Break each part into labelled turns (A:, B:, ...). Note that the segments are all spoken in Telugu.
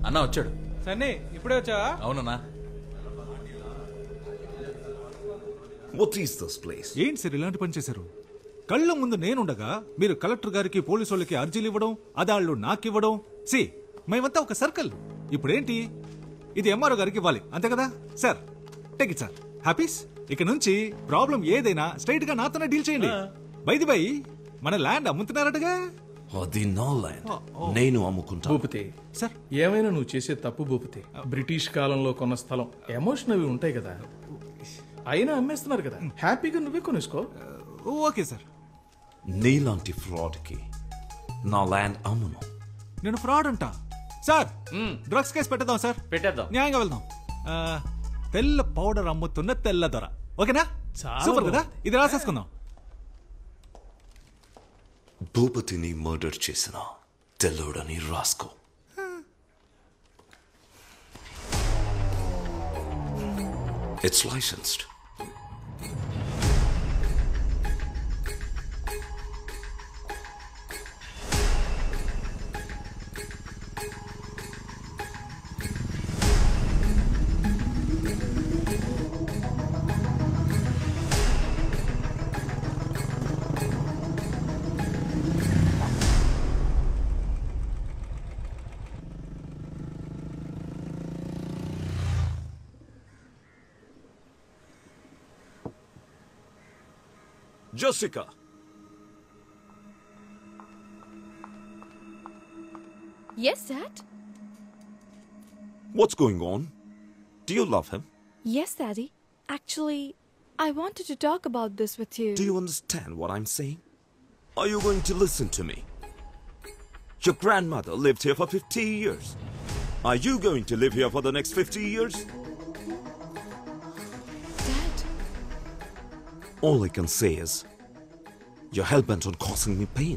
A: అన్న వచ్చాడు
B: సన్నీ ఇప్పుడే వచ్చావా
A: అవునన్నా
C: What is this place?
D: ఏంటి సార్ ఇలాంటి పని చేశారు కళ్ళ ముందు నేనుండగా మీరు కలెక్టర్ గారికి పోలీసు వాళ్ళకి అర్జీలు ఇవ్వడం అదాళ్ళు నాకివ్వడం సి మేమంతా ఒక సర్కిల్ ఇప్పుడేంటి ఇది ఎంఆర్ఓ గారికి ఇవ్వాలి అంతే కదా సార్ టేక్ ఇట్ సార్ హ్యాపీస్ ఇక నుంచి ప్రాబ్లం ఏదైనా స్ట్రైట్ గా నాతోనే డీల్ చేయండి బైది బై మన ల్యాండ్ అమ్ముతున్నారటగా
C: అది నా ల్యాండ్ నేను అమ్ముకుంటా
B: భూపతి
D: సార్
B: ఏమైనా నువ్వు చేసే తప్పు భూపతి బ్రిటిష్ కాలంలో కొన్న స్థలం ఎమోషన్ అవి ఉంటాయి కదా అయినా అమ్మేస్తున్నారు కదా హ్యాపీగా నువ్వే కొనేసుకో
D: ఓకే సార్
C: నీలాంటి ఫ్రాడ్ కి నా ల్యాండ్ అమ్మును
D: నేను ఫ్రాడ్ అంటా సార్ డ్రగ్స్ కేసు పెట్టేద్దాం సార్
A: పెట్టేద్దాం
D: న్యాయంగా వెళ్దాం ఆ, తెల్ల పౌడర్ అమ్ముతున్న తెల్ల దొర ఓకేనా
B: చాలా
D: సూపర్ కదా ఇది రాసేసుకుందాం
C: భూపతిని మర్డర్ చేసిన తెల్లోడని రాసుకో it's licensed Jessica.
E: Yes, Dad?
C: What's going on? Do you love him?
E: Yes, Daddy. Actually, I wanted to talk about this with you.
C: Do you understand what I'm saying? Are you going to listen to me? Your grandmother lived here for 50 years. Are you going to live here for the next 50 years?
E: Dad,
C: All I can say is, you're hell bent on causing me pain.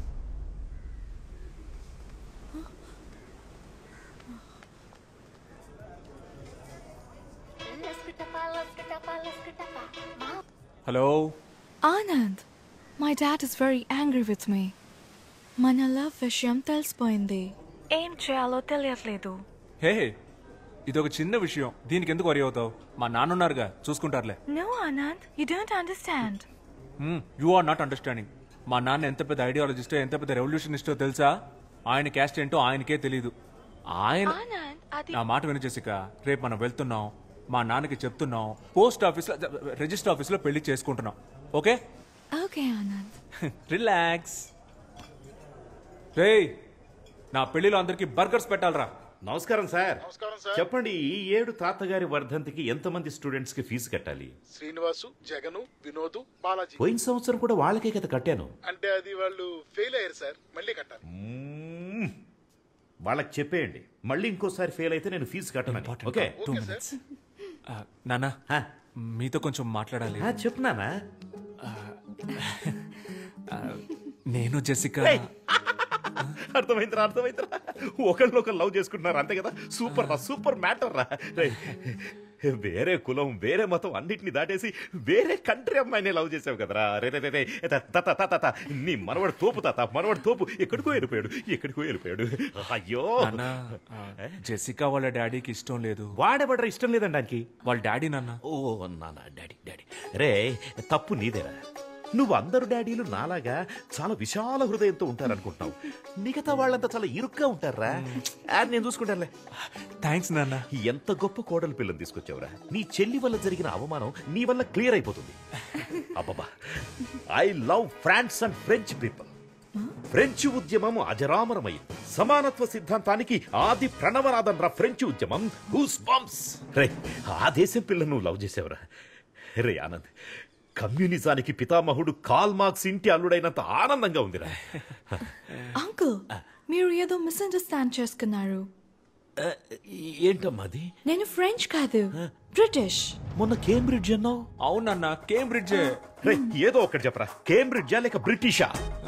B: Hello
E: Anand, my dad is very angry with me. మన లవ్ విషయం తెలిసిపోయింది ఏం చేయాలో తెలియట్లేదు
F: హే ఇదొక చిన్న విషయం దీనికి ఎందుకు వరి అవుతావు మా నాన్నున్నారుగా చూసుకుంటారులే
E: no Anand you don't understand
F: you are not understanding మా నాన్న ఎంత పెద్ద ఐడియాలజిస్టో ఎంత పెద్ద రెవల్యూషనిస్టో తెలుసా ఆయన క్యాస్ట్ ఏంటో ఆయనకే తెలియదు ఆయన
E: ఆనంద్ అది
F: నా మాట విను జెసిక రేపు మనం వెళ్తున్నాం మా నాన్నకి చెప్తున్నాం పోస్ట్ ఆఫీస్ లో రిజిస్టర్ ఆఫీస్ లో పెళ్లి చేసుకుంటున్నాం ఓకే
E: ఓకే ఆనంద్
F: రిలాక్స్ రేయ్ నా పెళ్లిలో అందరికి బర్గర్స్ పెట్టాలరా
G: నమస్కారం సార్ చెప్పండి ఈ ఏడు తాతగారి వర్ధంతికి ఎంతమంది స్టూడెంట్స్ కి ఫీజు కట్టాలి
H: శ్రీనివాసు జగను వినోదు బాలాజీ
G: పోయిన సంవత్సరం కూడా వాళ్ళకే కదా కట్టాను
H: అంటే అది వాళ్ళు ఫెయిల్ అయ్యారు సార్ మళ్ళీ కట్టాలి
G: మ్మ్. వాళ్ళకి చెప్పేయండి మళ్ళీ ఇంకోసారి ఫెయిల్ అయితే నేను ఫీజు కట్టను ఓకే
F: టూ మినిట్స్ నాన్న
G: హా.
F: మీతో కొంచెం మాట్లాడాలి
G: ఆ, చెప్పు నానా
F: నేను జెసిక
G: అర్థమైందిరా అర్థమైందిరా ఒకళ్ళు ఒకరు లవ్ చేసుకుంటున్నారు అంతే కదా సూపర్ రా సూపర్ మ్యాటర్ రా రేయ్, వేరే కులం వేరే మతం అన్నిటిని దాటేసి వేరే కంట్రీ అమ్మాయిని లవ్ చేసావు కదరా రే రే రే రే త- త- త- త- త- త. నీ మనవడు తోపు తాత మనవడు తోపు ఎక్కడికో వెళ్ళిపోయాడు ఎక్కడికో వెళ్ళిపోయాడు అయ్యో
F: నాన్న ఆ, జెసికా వాళ్ళ డాడీకి ఇష్టం లేదు
G: వాడబడ్రా ఇష్టం లేదండి దానికి
F: వాళ్ళ డాడీ నాన్న
G: ఓ నాన్న డాడీ డాడీ రే తప్పు నీదేరా నువ్వు అందరు డాడీలు నాలాగా చాలా విశాల హృదయంతో ఉంటారనుకుంటున్నావు మిగతా వాళ్ళంతా చాలా ఇరుగ్గా ఉంటారా అది నేను చూసుకుంటానులే
F: థ్యాంక్స్ నాన్న
G: ఎంత గొప్ప కోడలు పిల్లని తీసుకొచ్చావురా నీ చెల్లి వల్ల జరిగిన అవమానం నీ వల్ల క్లియర్ అయిపోతుంది అబ్బబ్బా I love France and French people French ఉద్యమం అజరామరమైంది సమానత్వ సిద్ధాంతానికి ఆది ప్రణవనాదం రా ఫ్రెంచ్ ఉద్యమం హూస్ బంప్స్ రే ఆ దేశం పిల్లను నువ్వు లవ్ చేసావురా రే ఆనంద్ కమ్యూనిజానికి పితామహుడు కాల్ మార్క్స్ ఇంటి అల్లుడైనంత ఆనందంగా ఉందిరా
E: అంకుల్ మీరు ఏదో మిస్అండర్స్టాండ్ చేసుకున్నారు
G: ఏంటమ్మా అది
E: నేను ఫ్రెంచ్ కాదు బ్రిటిష్
G: మొన్న కేంబ్రిడ్జ్ అన్నావు
F: అవునన్న కేంబ్రిడ్జ్
G: రే ఏదో ఒకటి చెప్పరా కేంబ్రిడ్జా లేక బ్రిటిషా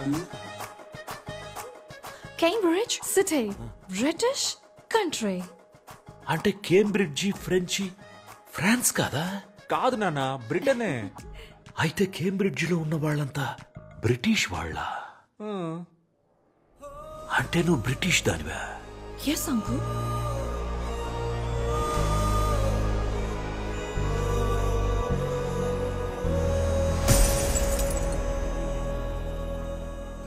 E: కేంబ్రిడ్జ్ సిటీ బ్రిటిష్ కంట్రీ
G: అంటే కేంబ్రిడ్జి ఫ్రెంచి ఫ్రాన్స్ కాదా
F: కాదు నాన్న బ్రిటనే
G: అయితే కేంబ్రిడ్జిలో ఉన్న వాళ్ళంతా బ్రిటిష్ వాళ్ళ అంటే నువ్వు బ్రిటిష్ దానివా
E: ఎస్ అంకుల్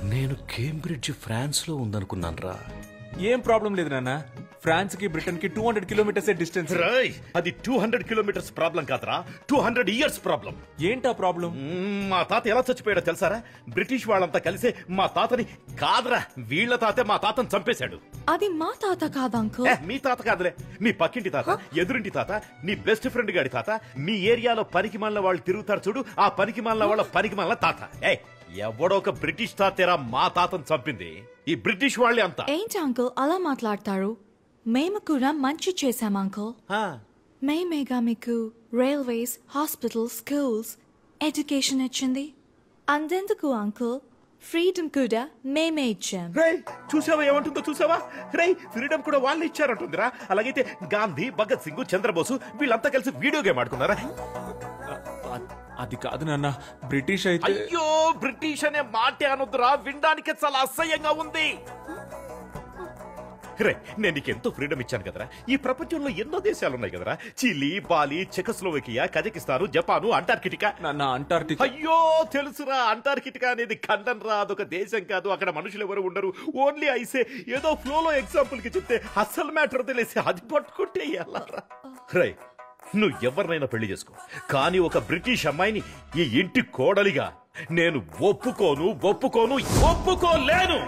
G: నేను కేంబ్రిడ్జ్ ఫ్రాన్స్ లో ఉందనుకున్నాను రా
F: ఏం ప్రాబ్లం లేదు నాన్న ఫ్రాన్స్ కి బ్రిటన్ కి టూ హండ్రెడ్ కిలోమీటర్స్ డిస్టెన్స్
G: రాయ్ అది టూ హండ్రెడ్ కిలోమీటర్స్ ప్రాబ్లం కాదురా టూ హండ్రెడ్ ఇయర్స్ ప్రాబ్లం
F: ఏంటా ప్రాబ్లం
G: మా తాత ఎలా చచ్చిపోయాడో తెలుసారా బ్రిటిష్ వాళ్ళంతా కలిసే మా తాతని కాదురా వీళ్ళ తాతే మా తాతని చంపేశాడు
E: అది మా తాత కాదు అంకుల్
G: ఏ, మీ తాత కాదులే మీ పక్కింటి తాత ఎదురింటి తాత నీ బెస్ట్ ఫ్రెండ్ గాడి తాత మీ ఏరియాలో పనికి మాలిన వాళ్ళు తిరుగుతారు చూడు ఆ పనికి మాలిన వాళ్ళ పనికి మాలిన తాత ఏ ఎవడో ఒక బ్రిటిష్ తాతేరా మా తాతను చంపింది ఈ బ్రిటిష్ వాళ్ళే అంతా
E: ఏంటి అంకుల్ అలా మాట్లాడతారు మేము కూడా మంచి చేశాం అంకుల్
G: ఆ,
E: మేమేగా మీకు రైల్వేస్ హాస్పిటల్స్ స్కూల్స్ ఎడ్యుకేషన్ ఇచ్చింది అందెందుకు అంకుల్ ఫ్రీడమ్ కూడా మేమే ఇచ్చాం
G: రేయ్ చూసావా ఏమంటుందో చూసావా రేయ్ ఫ్రీడమ్ కూడా వాళ్ళు ఇచ్చారంటుందిరా అలాగైతే గాంధీ భగత్ సింగ్ చంద్రబోసు వీళ్ళంతా కలిసి వీడియో గేమ్ ఆడుకున్నారా
F: అది కాదు నాన్న బ్రిటిష్ అయితే
G: అయ్యో బ్రిటిష్ అనే మాటే అనొద్దురా వినడానికి చాలా అసహ్యంగా ఉంది రే నేను నీకు ఎంతో ఫ్రీడమ్ ఇచ్చాను కదరా ఈ ప్రపంచంలో ఎన్నో దేశాలు ఉన్నాయి కదరా Chile Bali Czechoslovakia Kazakhstan Japan Antarctica
F: నాన్న అంటార్టిక్
G: అయ్యో తెలుసురా అంటార్కిటికా అనేది ఖండం రా అదొక దేశం కాదు అక్కడ మనుషులు ఎవరు ఉండరు ఓన్లీ ఐసే ఏదో ఫ్లోలో ఎగ్జాంపుల్ కి చెప్తే అసలు మ్యాటర్ తెలిసి అది పట్టుకుంటే ఎలా రై నువ్వు ఎవరినైనా పెళ్లి చేసుకో కానీ ఒక బ్రిటిష్ అమ్మాయిని ఈ ఇంటి కోడలిగా నేను ఒప్పుకోను ఒప్పుకోను ఒప్పుకోలేను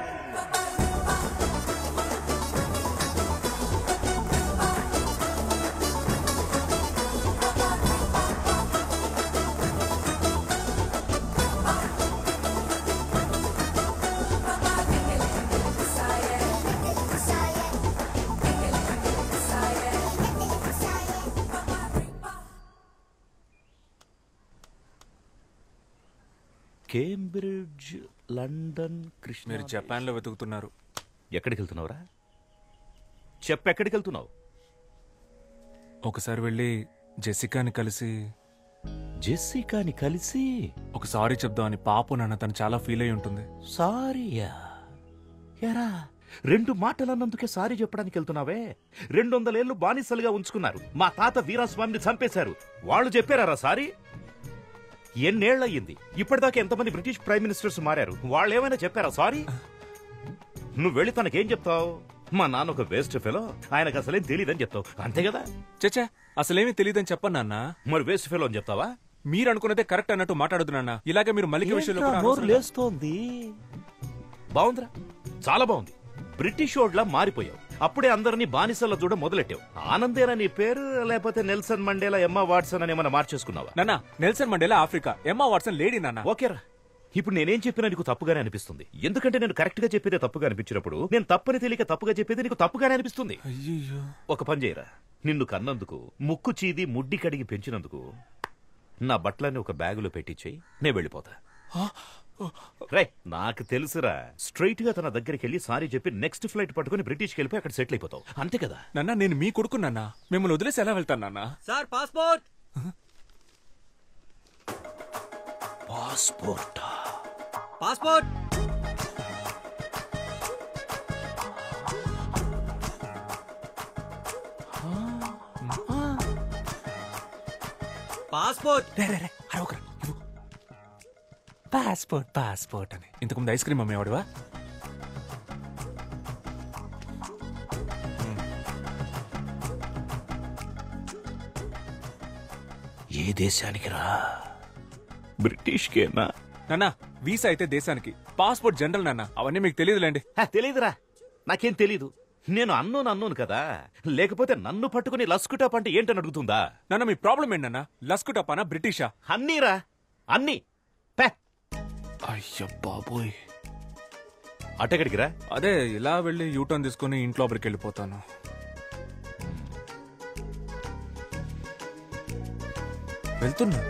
G: కేంబ్రిడ్జ్ లండన్ కృష్ణ
F: మీరు జపాన్ లో వెతుకుతున్నారు
G: ఎక్కడికి వెళ్తున్నావురా చెప్పు ఎక్కడికి వెళ్తున్నావు
F: ఒకసారి వెళ్ళి జెసికాని కలిసి
G: జెస్సికాని కలిసి
F: ఒక సారీ చెప్దామని పాపం నాన్న తను చాలా ఫీల్ అయి ఉంటుంది
G: సారీయా ఎరా రెండు మాటలు అన్నందుకే సారీ చెప్పడానికి వెళ్తున్నావే రెండు వందలేళ్లు బానిసలుగా ఉంచుకున్నారు మా తాత వీరాస్వామిని చంపేశారు వాళ్ళు చెప్పారా సారీ ఎన్నేళ్లయ్యింది ఇప్పటిదాకా ఎంతమంది బ్రిటిష్ ప్రైమ్ మినిస్టర్స్ మారారు వాళ్ళు ఏమైనా చెప్పారా సారీ నువ్వు వెళ్ళి తనకేం చెప్తావు మా నాన్న ఒక వేస్ట్ ఫెలో ఆయనకు అసలేం తెలియదని చెప్తావు అంతే కదా
F: చచ్చా అసలేమీ తెలియదని చెప్పను నాన్న
G: మరి వేస్ట్ ఫెలో అని చెప్తావా
F: మీరు అనుకున్నదే కరెక్ట్ అన్నట్టు మాట్లాడదు నాన్న ఇలాగే మీరు మల్లిక విషయంలో కూడా
G: ఏంట్రా నోరు
F: అనవసరంగా-
G: లేస్తోంది బాగుందిరా చాలా బాగుంది బ్రిటిష్ ఓడ్లా మారిపోయావు అప్పుడే అందరినీ బానిసల చూడ మొదలెట్టావు ఆనందేనా నీ పేరు లేకపోతే నెల్సన్ మండేలా ఎమ్మా వాట్సన్ అని ఏమైనా మార్చేసుకున్నావా
F: నాన్న Nelson Mandela Africa Emma Watson lady నాన్న
G: ఓకేరా ఇప్పుడు నేనేం చెప్పినా నీకు తప్పుగానే అనిపిస్తుంది ఎందుకంటే నేను కరెక్ట్ గా చెప్పేదే తప్పుగా అనిపించినప్పుడు నేను తప్పని తెలియక తప్పుగా చెప్పేది నీకు తప్పుగానే అనిపిస్తుంది
F: అయ్యో
G: ఒక పని చేయరా నిన్ను కన్నందుకు ముక్కు చీది ముడ్డి కడిగి పెంచినందుకు నా బట్టలన్నీ ఒక బ్యాగులో పెట్టించేయి నేను వెళ్ళిపోతా రే నాకు తెలుసురా స్ట్రైట్ గా తన దగ్గరికి వెళ్ళి సారీ చెప్పి నెక్స్ట్ ఫ్లైట్ పట్టుకుని బ్రిటిష్కి వెళ్ళిపోయి అక్కడ సెటిల్ అయిపోతావు అంతే కదా
F: నాన్న నేను మీ కొడుకు నాన్న మిమ్మల్ని వదిలేసి ఎలా వెళ్తాను నాన్న
A: sir passport
G: passport
A: passport passport
F: passport passport అని ఇంతకుముందు ఐస్ క్రీమ్ అమ్మేవాడివా
G: ఏ దేశానికి రా బ్రిటిష్కేనా
F: నాన్న వీసా అయితే దేశానికి పాస్పోర్ట్ జనరల్ నాన్న అవన్నీ మీకు తెలియదులేండి
G: హ, తెలీదురా నాకేం తెలీదు నేను అన్నోను అన్నోను కదా లేకపోతే నన్ను పట్టుకుని లస్కుటాప్ అంటే ఏంటని అడుగుతుందా
F: నాన్న మీ ప్రాబ్లం ఏంటన్నా లస్కుటపానా బ్రిటిషా
G: అన్నీరా అన్నీ పే
F: అయ్యో బాబోయ్
G: అటెక్కడికి రా
F: అదే ఇలా వెళ్ళి యూటర్న్ తీసుకుని ఇంట్లో లోపలికి వెళ్ళిపోతాను వెళ్తున్నా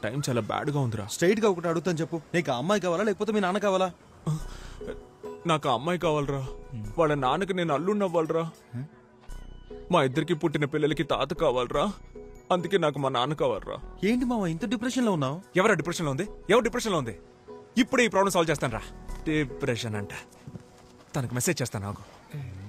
F: టైం చాలా బ్యాడ్గా ఉందిరా
I: స్ట్రైట్ గా ఒకటి అడుగుతాను చెప్పు నీకు ఆ అమ్మాయి కావాలా లేకపోతే మీ నాన్న కావాలా
F: నాకు ఆ అమ్మాయి కావాలరా వాళ్ళ నాన్నకి నేను అల్లుండి అవ్వాలరా మా ఇద్దరికి పుట్టిన పిల్లలకి తాత కావాలరా అందుకే నాకు మా నాన్న కావాలరా
I: ఏంటి మామ ఇంత డిప్రెషన్ లో ఉన్నావు
F: ఎవరు డిప్రెషన్లో ఉంది ఎవరు డిప్రెషన్లో ఉంది ఇప్పుడే ఈ ప్రాబ్లం సాల్వ్ చేస్తాను రా డిప్రెషన్ అంట తనకు మెసేజ్ చేస్తాను నాకు